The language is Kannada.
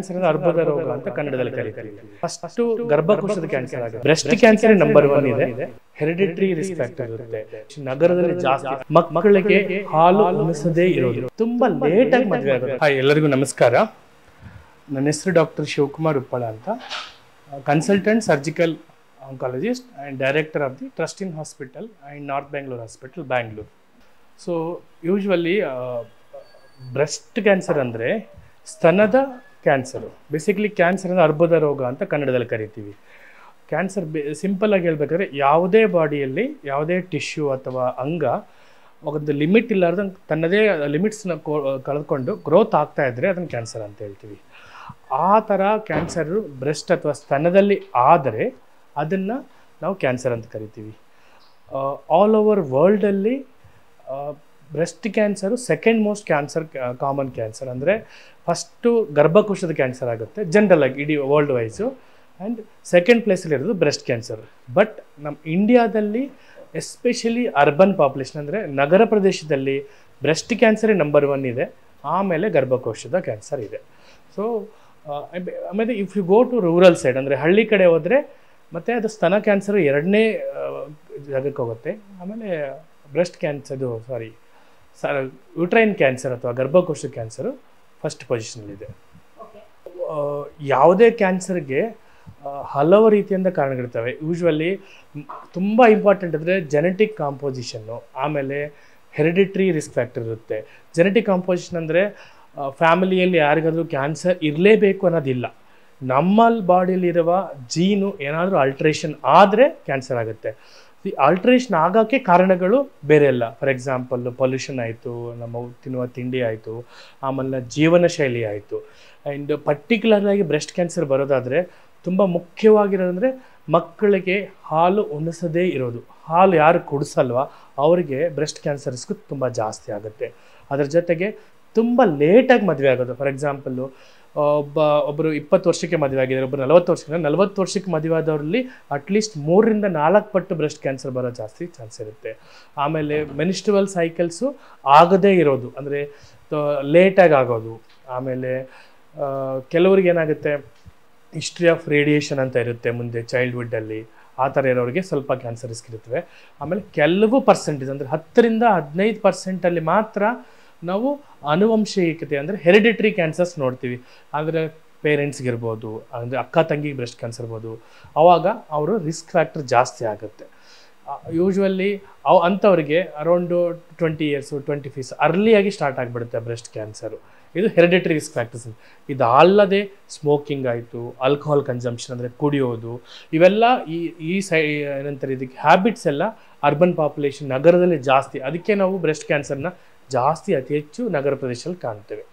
ಕ್ಯಾನ್ಸರ್ ಅರ್ಬುದ ರೋಗ ಅಂತ ಕನ್ನಡದಲ್ಲಿ ಕರೀತೀವಿ ಫಸ್ಟ್ ಗರ್ಭಕೋಶದ ಕ್ಯಾನ್ಸರ್ ಆಗುತ್ತೆ ಬ್ರೆಸ್ಟ್ ಕ್ಯಾನ್ಸರ್ ನಂಬರ್ ಒನ್ ಇದೆ ಹೆರಿಡಿಟರಿ ರಿಸ್ಕ್ ಫ್ಯಾಕ್ಟರ್ ಇರುತ್ತೆ ನಗರದಲ್ಲಿ ಜಾಸ್ತಿ ಮಕ್- ಮಕ್ಕಳಿಗೆ ಹಾಲು ಉಣಿಸದೇ ಇರೋದು ತುಂಬಾ ಲೇಟ್ ಆಗಿ ಮದುವೆ ಆಗೋದು ಹಾಯ್ ಎಲ್ಲರಿಗೂ ನಮಸ್ಕಾರ ನನ್ನ ಹೆಸರು ಡಾಕ್ಟರ್ ಶಿವಕುಮಾರ್ ಉಪ್ಪಳ ಅಂತ consultant surgical oncologist and director of the Trustin hospital and north Bangalore hospital Bangalore so usually breast cancer ಅಂದರೆ ಸ್ತನದ ಕ್ಯಾನ್ಸರು ಬೇಸಿಕಲಿ ಕ್ಯಾನ್ಸರ್ ಅಂದರೆ ಅರ್ಬುದ ರೋಗ ಅಂತ ಕನ್ನಡದಲ್ಲಿ ಕರಿತೀವಿ ಕ್ಯಾನ್ಸರ್ ಬೆ ಸಿಂಪಲ್ ಆಗಿ ಹೇಳ್ಬೇಕಾದ್ರೆ ಯಾವುದೇ ಬಾಡಿಯಲ್ಲಿ ಯಾವುದೇ ಟಿಶ್ಯೂ ಅಥವಾ ಅಂಗ ಒಂದು ಲಿಮಿಟ್ ಇಲ್ಲಾರ್ದಂಗೆ ತನ್ನದೇ ಲಿಮಿಟ್ಸ್ನ ಕಳೆದುಕೊಂಡು ಗ್ರೋತ್ ಆಗ್ತಾ ಇದ್ದರೆ ಅದನ್ನು ಕ್ಯಾನ್ಸರ್ ಅಂತ ಹೇಳ್ತೀವಿ ಆ ಥರ ಕ್ಯಾನ್ಸರು ಬ್ರೆಸ್ಟ್ ಅಥವಾ ಸ್ತನದಲ್ಲಿ ಆದರೆ ಅದನ್ನು ನಾವು ಕ್ಯಾನ್ಸರ್ ಅಂತ ಕರಿತೀವಿ ಆಲ್ ಓವರ್ ವರ್ಲ್ಡಲ್ಲಿ breast cancer second most cancer common cancer ಅಂದರೆ ಫಸ್ಟು ಗರ್ಭಕೋಶದ ಕ್ಯಾನ್ಸರ್ ಆಗುತ್ತೆ ಜನರಲ್ ಆಗಿ ಇಡೀ ವರ್ಲ್ಡ್ ವೈಸು ಆ್ಯಂಡ್ ಸೆಕೆಂಡ್ ಪ್ಲೇಸಲ್ಲಿ ಇರೋದು ಬ್ರೆಸ್ಟ್ ಕ್ಯಾನ್ಸರ್ ಬಟ್ ನಮ್ಮ ಇಂಡಿಯಾದಲ್ಲಿ ಎಸ್ಪೆಷಲಿ ಅರ್ಬನ್ ಪಾಪ್ಯುಲೇಷನ್ ಅಂದರೆ ನಗರ ಪ್ರದೇಶದಲ್ಲಿ ಬ್ರೆಸ್ಟ್ ಕ್ಯಾನ್ಸರೇ ನಂಬರ್ ಒನ್ ಇದೆ ಆಮೇಲೆ ಗರ್ಭಕೋಶದ ಕ್ಯಾನ್ಸರ್ ಇದೆ ಸೊ ಆಮೇಲೆ if you go to rural side ಅಂದರೆ ಹಳ್ಳಿ ಕಡೆ ಹೋದರೆ ಮತ್ತು ಅದು ಸ್ತನ ಕ್ಯಾನ್ಸರ್ ಎರಡನೇ ಜಾಗಕ್ಕೆ ಹೋಗುತ್ತೆ ಆಮೇಲೆ ಬ್ರೆಸ್ಟ್ ಕ್ಯಾನ್ಸರ್ದು ಸಾರಿ ಸ ಯುಟ್ರೈನ್ ಕ್ಯಾನ್ಸರ್ ಅಥವಾ ಗರ್ಭಕೋಶ ಕ್ಯಾನ್ಸರು ಫಸ್ಟ್ ಪೊಸಿಷನಲ್ಲಿದೆ ಆ, ಯಾವುದೇ ಕ್ಯಾನ್ಸರ್ಗೆ ಆ, ಹಲವು ರೀತಿಯಿಂದ ಕಾರಣಗಳಿರ್ತವೆ ಯೂಶ್ವಲಿ ತುಂಬ ಇಂಪಾರ್ಟೆಂಟ್ ಅಂದರೆ ಜೆನೆಟಿಕ್ ಕಾಂಪೋಸಿಷನ್ನು ಆಮೇಲೆ ಹೆರಿಡಿಟ್ರಿ ರಿಸ್ಕ್ ಫ್ಯಾಕ್ಟರ್ ಇರುತ್ತೆ ಜೆನೆಟಿಕ್ ಕಾಂಪೋಸಿಷನ್ ಅಂದರೆ ಫ್ಯಾಮಿಲಿಯಲ್ಲಿ ಯಾರಿಗಾದ್ರೂ ಕ್ಯಾನ್ಸರ್ ಇರಲೇಬೇಕು ಅನ್ನೋದಿಲ್ಲ ನಮ್ಮ ಬಾಡಿಯಲ್ಲಿರುವ ಜೀನು ಏನಾದರೂ ಅಲ್ಟ್ರೇಷನ್ ಆದರೆ ಕ್ಯಾನ್ಸರ್ ಆಗುತ್ತೆ ಈ ಆಲ್ಟ್ರೇಷನ್ ಆಗೋಕ್ಕೆ ಕಾರಣಗಳು ಬೇರೆ ಅಲ್ಲ ಫಾರ್ ಎಕ್ಸಾಂಪಲ್ ಪೊಲ್ಯೂಷನ್ ಆಯಿತು ನಮ್ಮ ತಿನ್ನುವ ತಿಂಡಿ ಆಯಿತು ಆಮೇಲೆ ಜೀವನ ಶೈಲಿ ಆಯಿತು ಆ್ಯಂಡ್ ಪರ್ಟಿಕ್ಯುಲರ್ಲಾಗಿ ಬ್ರೆಸ್ಟ್ ಕ್ಯಾನ್ಸರ್ ಬರೋದಾದರೆ ತುಂಬ ಮುಖ್ಯವಾಗಿರೋದಂದರೆ ಮಕ್ಕಳಿಗೆ ಹಾಲು ಉಣಿಸದೇ ಇರೋದು ಹಾಲು ಯಾರು ಕುಡಿಸಲ್ವಾ ಅವರಿಗೆ ಬ್ರೆಸ್ಟ್ ಕ್ಯಾನ್ಸರ್ ರಿಸ್ಕ್ ತುಂಬ ಜಾಸ್ತಿ ಆಗುತ್ತೆ ಅದರ ಜೊತೆಗೆ ತುಂಬ ಲೇಟಾಗಿ ಮದುವೆ ಆಗೋದು ಫಾರ್ ಎಕ್ಸಾಂಪಲ್ಲು ಒಬ್ಬ ಒಬ್ಬರು ಇಪ್ಪತ್ತು ವರ್ಷಕ್ಕೆ ಮದುವೆ ಆಗಿದ್ದಾರೆ ಒಬ್ಬರು ನಲವತ್ತು ವರ್ಷಕ್ಕೆ ನಲವತ್ತು ವರ್ಷಕ್ಕೆ ಮದುವೆ ಆದವರಲ್ಲಿ ಅಟ್ಲೀಸ್ಟ್ ಮೂರರಿಂದ ನಾಲ್ಕು ಪಟ್ಟು ಬ್ರೆಸ್ಟ್ ಕ್ಯಾನ್ಸರ್ ಬರೋ ಜಾಸ್ತಿ ಚಾನ್ಸ್ ಇರುತ್ತೆ ಆಮೇಲೆ ಮೆನಿಸ್ಟ್ರುವಲ್ ಸೈಕಲ್ಸು ಆಗದೇ ಇರೋದು ಅಂದರೆ ಲೇಟಾಗಿ ಆಗೋದು ಆಮೇಲೆ ಆ, ಕೆಲವ್ರಿಗೆ ಏನಾಗುತ್ತೆ ಹಿಸ್ಟ್ರಿ ಆಫ್ ರೇಡಿಯೇಷನ್ ಅಂತ ಇರುತ್ತೆ ಮುಂದೆ ಚೈಲ್ಡ್ಹುಡ್ಡಲ್ಲಿ ಆ ಥರ ಇರೋರಿಗೆ ಸ್ವಲ್ಪ ಕ್ಯಾನ್ಸರ್ ರಿಸ್ಕ್ ಇರುತ್ತವೆ ಆಮೇಲೆ ಕೆಲವು ಪರ್ಸೆಂಟೇಜ್ ಅಂದರೆ ಹತ್ತರಿಂದ ಹದಿನೈದು ಪರ್ಸೆಂಟಲ್ಲಿ ಮಾತ್ರ ನಾವು ಆನುವಂಶಿಕತೆ ಅಂದರೆ ಹೆರಿಡಿಟ್ರಿ ಕ್ಯಾನ್ಸರ್ಸ್ ನೋಡ್ತೀವಿ ಅಂದರೆ ಪೇರೆಂಟ್ಸ್ಗಿರ್ಬೋದು ಅಂದರೆ ಅಕ್ಕ ತಂಗಿಗೆ ಬ್ರೆಸ್ಟ್ ಕ್ಯಾನ್ಸರ್ ಇರ್ಬೋದು ಆವಾಗ ಅವರು ರಿಸ್ಕ್ ಫ್ಯಾಕ್ಟರ್ ಜಾಸ್ತಿ ಆಗುತ್ತೆ ಯೂಶ್ವಲಿ ಅವು ಅಂಥವ್ರಿಗೆ around twenty years twenty five ಅರ್ಲಿಯಾಗಿ ಸ್ಟಾರ್ಟ್ ಆಗಿಬಿಡುತ್ತೆ ಬ್ರೆಸ್ಟ್ ಕ್ಯಾನ್ಸರು ಇದು ಹೆರಿಡಿಟರಿ ರಿಸ್ಕ್ ಫ್ಯಾಕ್ಟರ್ಸ್ ಇದು ಅಲ್ಲದೆ ಸ್ಮೋಕಿಂಗ್ ಆಯಿತು ಆಲ್ಕೋಹಾಲ್ ಕನ್ಸಂಪ್ಷನ್ ಅಂದರೆ ಕುಡಿಯೋದು ಇವೆಲ್ಲ ಈ ಈ ಸೈ ಏನಂತಾರೆ ಇದಕ್ಕೆ ಹ್ಯಾಬಿಟ್ಸ್ ಎಲ್ಲ ಅರ್ಬನ್ ಪಾಪ್ಯುಲೇಷನ್ ನಗರದಲ್ಲಿ ಜಾಸ್ತಿ ಅದಕ್ಕೆ ನಾವು ಬ್ರೆಸ್ಟ್ ಕ್ಯಾನ್ಸರ್ನ ಜಾಸ್ತಿ ಅತಿ ಹೆಚ್ಚು ನಗರ ಪ್ರದೇಶದಲ್ಲಿ ಕಾಣ್ತೇವೆ